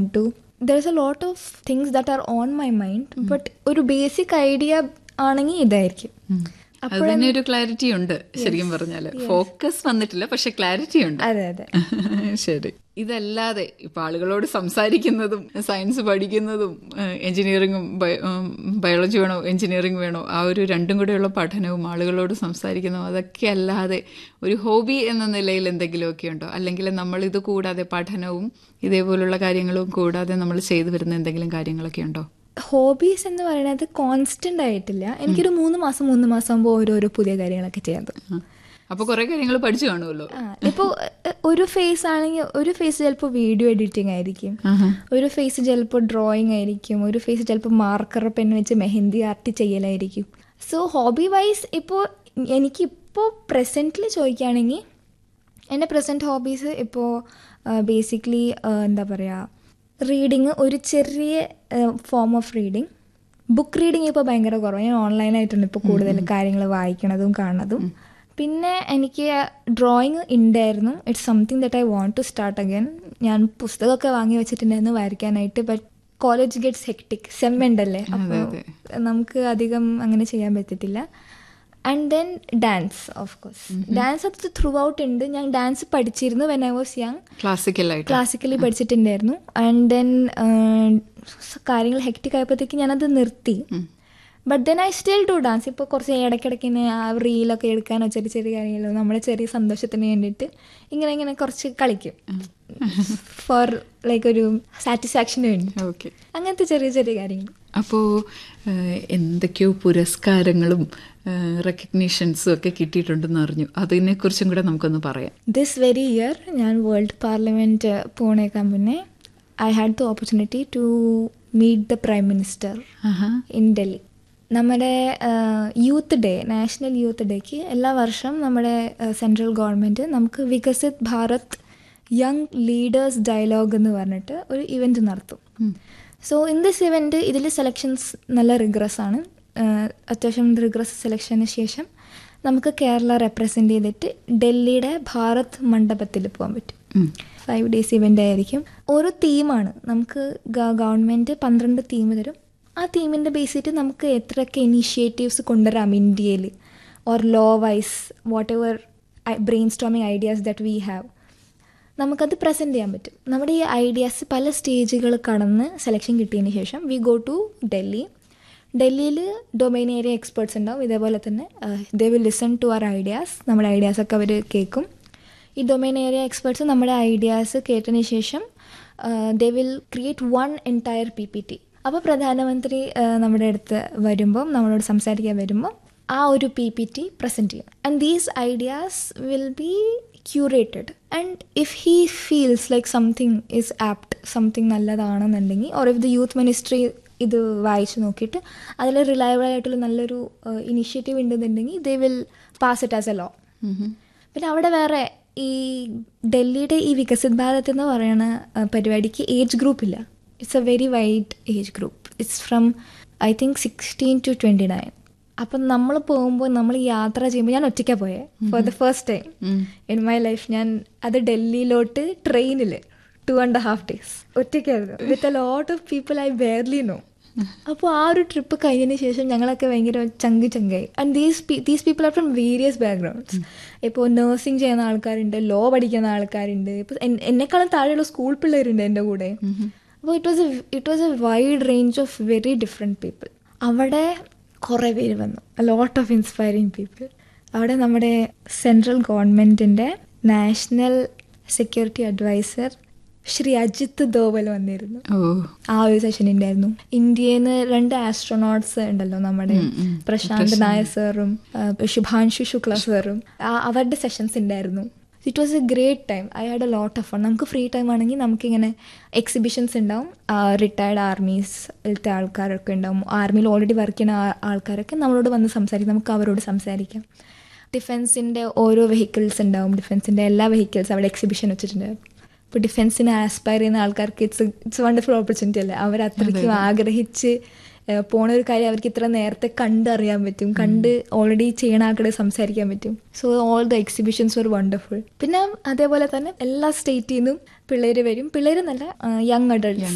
won't to there is a lot of things that are on my mind but ഒരു basic idea ആണെങ്കിൽ ഇതായിരിക്കും അത് തന്നെ ഒരു ക്ലാരിറ്റി ഉണ്ട് ശരിക്കും പറഞ്ഞാല് ഫോക്കസ് വന്നിട്ടില്ല പക്ഷെ ക്ലാരിറ്റി ഉണ്ട് അതെ അതെ ശരി ഇതല്ലാതെ ഇപ്പൊ ആളുകളോട് സംസാരിക്കുന്നതും സയൻസ് പഠിക്കുന്നതും എഞ്ചിനീയറിംഗും ബയോളജി വേണോ എഞ്ചിനീയറിംഗ് വേണോ ആ ഒരു രണ്ടും കൂടെയുള്ള പഠനവും ആളുകളോട് സംസാരിക്കുന്നതും അതൊക്കെ അല്ലാതെ ഒരു ഹോബി എന്ന നിലയിൽ എന്തെങ്കിലുമൊക്കെ ഉണ്ടോ അല്ലെങ്കിൽ നമ്മൾ ഇത് കൂടാതെ പഠനവും ഇതേപോലുള്ള കാര്യങ്ങളും കൂടാതെ നമ്മൾ ചെയ്തു വരുന്ന എന്തെങ്കിലും കാര്യങ്ങളൊക്കെ ഉണ്ടോ ഹോബീസ് എന്ന് പറയുന്നത് കോൺസ്റ്റന്റ് ആയിട്ടില്ല എനിക്കൊരു മൂന്ന് മാസം മൂന്ന് മാസം ആകുമ്പോൾ ഓരോരോ പുതിയ കാര്യങ്ങളൊക്കെ ചെയ്യാൻ തോന്നും അപ്പൊ കുറെ കാര്യങ്ങൾ പഠിച്ചു കാണുമല്ലോ ആ ഇപ്പോൾ ഒരു ഫേസ് ആണെങ്കിൽ ഒരു ഫേസ് ചിലപ്പോൾ വീഡിയോ എഡിറ്റിംഗ് ആയിരിക്കും ഒരു ഫേസ് ചിലപ്പോൾ ഡ്രോയിങ് ആയിരിക്കും ഒരു ഫേസ് ചിലപ്പോൾ മാർക്കർ പെൻ വെച്ച് മെഹന്തി ആർട്ട് ചെയ്യലായിരിക്കും സോ ഹോബി വൈസ് ഇപ്പോൾ എനിക്കിപ്പോൾ പ്രസൻറ്റിൽ ചോദിക്കുകയാണെങ്കിൽ എൻ്റെ പ്രസൻറ്റ് ഹോബീസ് ഇപ്പോൾ ബേസിക്കലി എന്താ പറയുക റീഡിങ് ഒരു ചെറിയ form of reading book reading ഇപ്പോൾ ഭയങ്കര കുറവ് ഞാൻ ഓൺലൈനായിട്ടാണ് ഇപ്പോൾ കൂടുതൽ കാര്യങ്ങൾ വായിക്കണതും കാണുന്നതും പിന്നെ എനിക്ക് ഡ്രോയിങ് ഉണ്ടായിരുന്നു it's something that I want to start again ഞാൻ പുസ്തകമൊക്കെ വാങ്ങി വെച്ചിട്ടുണ്ടായിരുന്നു വരയ്ക്കാനായിട്ട് but college gets hectic sem ഉണ്ടല്ലേ അപ്പോൾ നമുക്ക് അധികം അങ്ങനെ ചെയ്യാൻ പറ്റത്തില്ല and then dance of course dance അത് ത്രൂ ഔട്ട് ഉണ്ട് ഞാൻ ഡാൻസ് പഠിച്ചിരുന്നു വെൻ ഐ വാസ് യങ് ക്ലാസിക്കലായിട്ട് ക്ലാസിക്കലി പഠിച്ചിട്ടുണ്ടായിരുന്നു ആൻഡ് ദെൻ കാര്യങ്ങൾ ഹെക്ടിക് ആയപ്പോഴത്തേക്ക് ഞാനത് നിർത്തി but then I still do dance ഇപ്പോൾ കുറച്ച് ഇടയ്ക്കിടയ്ക്ക് ഇങ്ങനെ ആ റീലൊക്കെ എടുക്കാനോ ചെറിയ ചെറിയ കാര്യങ്ങളോ നമ്മുടെ ചെറിയ സന്തോഷത്തിന് വേണ്ടിയിട്ട് ഇങ്ങനെ ഇങ്ങനെ കുറച്ച് കളിക്കും ഫോർ ലൈക്ക് ഒരു സാറ്റിസ്ഫാക്ഷന് വേണ്ടി ഓക്കെ അങ്ങനത്തെ ചെറിയ ചെറിയ കാര്യങ്ങൾ അപ്പോൾ എന്തൊക്കെയോ പുരസ്കാരങ്ങളും റെക്കഗ്നീഷൻസും ഒക്കെ കിട്ടിയിട്ടുണ്ടെന്ന് അറിഞ്ഞു അതിനെക്കുറിച്ചും കൂടെ നമുക്കൊന്ന് പറയാം ദിസ് വെരി ഇയർ ഞാൻ വേൾഡ് പാർലമെൻറ്റ് പോണേക്കാൻ മുന്നേ I had the opportunity to meet the prime minister in Delhi നമ്മുടെ യൂത്ത് ഡേ നാഷണൽ യൂത്ത് ഡേക്ക് എല്ലാ വർഷം നമ്മുടെ സെൻട്രൽ ഗവൺമെൻറ് നമുക്ക് Viksit Bharat young leaders dialogue എന്ന് പറഞ്ഞിട്ട് ഒരു ഇവൻറ്റ് നടത്തും സോ ഇൻ ദിസ് ഇവൻറ്റ് ഇതിൽ സെലക്ഷൻസ് നല്ല റിഗ്രസ് ആണ് അത്യാവശ്യം റിഗ്രസ് സെലക്ഷന് ശേഷം നമുക്ക് കേരള റെപ്രസെൻ്റ് ചെയ്തിട്ട് ഡൽഹിയുടെ ഭാരത് മണ്ഡപത്തിൽ പോകാൻ പറ്റും ഫൈവ് ഡേയ്സ് ഇവൻ്റ് ആയിരിക്കും ഓരോ തീമാണ് നമുക്ക് ഗവൺമെൻറ് പന്ത്രണ്ട് തീം തരും ആ തീമിൻ്റെ ബേസ് ചെയ്തിട്ട് നമുക്ക് എത്രയൊക്കെ ഇനീഷ്യേറ്റീവ്സ് കൊണ്ടുവരാം ഇന്ത്യയിൽ or law wise whatever brainstorming ideas that we have നമുക്കത് പ്രസൻറ്റ് ചെയ്യാൻ പറ്റും നമ്മുടെ ഈ ഐഡിയാസ് പല സ്റ്റേജുകൾ കടന്ന് സെലക്ഷൻ കിട്ടിയതിന് ശേഷം വി ഗോ ടു ഡൽഹി ഡൽഹിയിൽ ഡൊമൈൻ ഏരിയ എക്സ്പേർട്സ് ഉണ്ടാവും ഇതേപോലെ തന്നെ they will listen to our ideas നമ്മുടെ ഐഡിയാസൊക്കെ അവർ കേൾക്കും ഈ ഡൊമൈൻ ഏരിയ എക്സ്പേർട്സ് നമ്മുടെ ഐഡിയാസ് കേട്ടതിന് ശേഷം they will create one entire P P T അപ്പോൾ പ്രധാനമന്ത്രി നമ്മുടെ അടുത്ത് വരുമ്പം നമ്മളോട് സംസാരിക്കാൻ വരുമ്പം ആ ഒരു പി പി ടി പ്രസൻറ്റ് ചെയ്യും and these ideas will be curated and if he feels like something is apt something നല്ലതാണെന്നുണ്ടെങ്കിൽ or if the youth ministry ഇത് വായിച്ചു നോക്കിയിട്ട് അതിൽ റിലയബിൾ ആയിട്ടുള്ള നല്ലൊരു ഇനിഷ്യേറ്റീവ് ഉണ്ടെന്നുണ്ടെങ്കിൽ they will pass it as a law പിന്നെ അവിടെ വേറെ ഈ ഡൽഹിയുടെ ഈ വികസിത് ഭാരത് എന്ന് പറയുന്ന പരിപാടിക്ക് ഏജ് ഗ്രൂപ്പ് ഇല്ല it's a very wide age group it's from I think sixteen to twenty nine അപ്പം നമ്മൾ പോകുമ്പോൾ നമ്മൾ യാത്ര ചെയ്യുമ്പോൾ ഞാൻ ഒറ്റയ്ക്കാണ് പോയത് for the first time in my life ഞാൻ അത് ഡൽഹിയിലോട്ട് ട്രെയിനിൽ ടു ആൻഡ് ഹാഫ് ഡേയ്സ് ഒറ്റയ്ക്കായിരുന്നു with a lot of people I barely know അപ്പോൾ ആ ഒരു ട്രിപ്പ് കഴിഞ്ഞതിന് ശേഷം ഞങ്ങളൊക്കെ ഭയങ്കര ചങ്ക് ചങ്കായി and these these people are from various backgrounds ഇപ്പോൾ നഴ്സിംഗ് ചെയ്യുന്ന ആൾക്കാരുണ്ട് ലോ പഠിക്കുന്ന ആൾക്കാരുണ്ട് ഇപ്പോൾ എന്നെക്കാളും താഴെയുള്ള സ്കൂൾ പിള്ളേരുണ്ട് എൻ്റെ കൂടെ അപ്പോൾ it was a it was a wide range of very different people അവിടെ കുറേ പേര് വന്നു ലോട്ട് ഓഫ് ഇൻസ്പയറിങ് പീപ്പിൾ അവിടെ നമ്മുടെ സെൻട്രൽ ഗവൺമെൻറ്റിൻ്റെ national security adviser Shri Ajit Doval വന്നിരുന്നു ആ ഒരു സെഷൻ ഉണ്ടായിരുന്നു ഇന്ത്യയിൽ നിന്ന് രണ്ട് ആസ്ട്രോനോട്ട്സ് ഉണ്ടല്ലോ നമ്മുടെ പ്രശാന്ത് നായർ സാറും ശുഭാൻഷു ശുക്ല സാറും അവരുടെ സെഷൻസ് ഉണ്ടായിരുന്നു it was a great time I had a lot of fun നമുക്ക് ഫ്രീ ടൈം ആണെങ്കിൽ നമുക്കിങ്ങനെ എക്സിബിഷൻസ് ഉണ്ടാവും റിട്ടയർഡ് ആർമീസിലത്തെ ആൾക്കാരൊക്കെ ഉണ്ടാവും ആർമിയിൽ ഓൾറെഡി വർക്ക് ചെയ്യുന്ന ആൾക്കാരൊക്കെ നമ്മളോട് വന്ന് സംസാരിക്കും നമുക്ക് അവരോട് സംസാരിക്കാം ഡിഫൻസിൻ്റെ ഓരോ വെഹിക്കിൾസ് ഉണ്ടാവും ഡിഫൻസിൻ്റെ എല്ലാ വെഹിക്കിൾസ് അവിടെ എക്സിബിഷൻ വെച്ചിട്ടുണ്ടാവും ഇപ്പോൾ ഡിഫൻസിന് ആസ്പയർ ചെയ്യുന്ന ആൾക്കാർക്ക് ഇറ്റ്സ് ഇറ്റ്സ് വണ്ടർഫുൾ ഓപ്പർച്യൂണിറ്റി അല്ലേ അവർ അത്രയ്ക്കും ആഗ്രഹിച്ച് പോണ ഒരു കാര്യം അവർക്ക് ഇത്ര നേരത്തെ കണ്ടറിയാൻ പറ്റും കണ്ട് ഓൾറെഡി ചെയ്യണ ആൾക്കാരെ സംസാരിക്കാൻ പറ്റും so all the exhibitions were wonderful പിന്നെ അതേപോലെ തന്നെ എല്ലാ സ്റ്റേറ്റിൽ നിന്നും പിള്ളേർ വരും പിള്ളേർ നല്ല യങ് അഡൾട്ട്സ്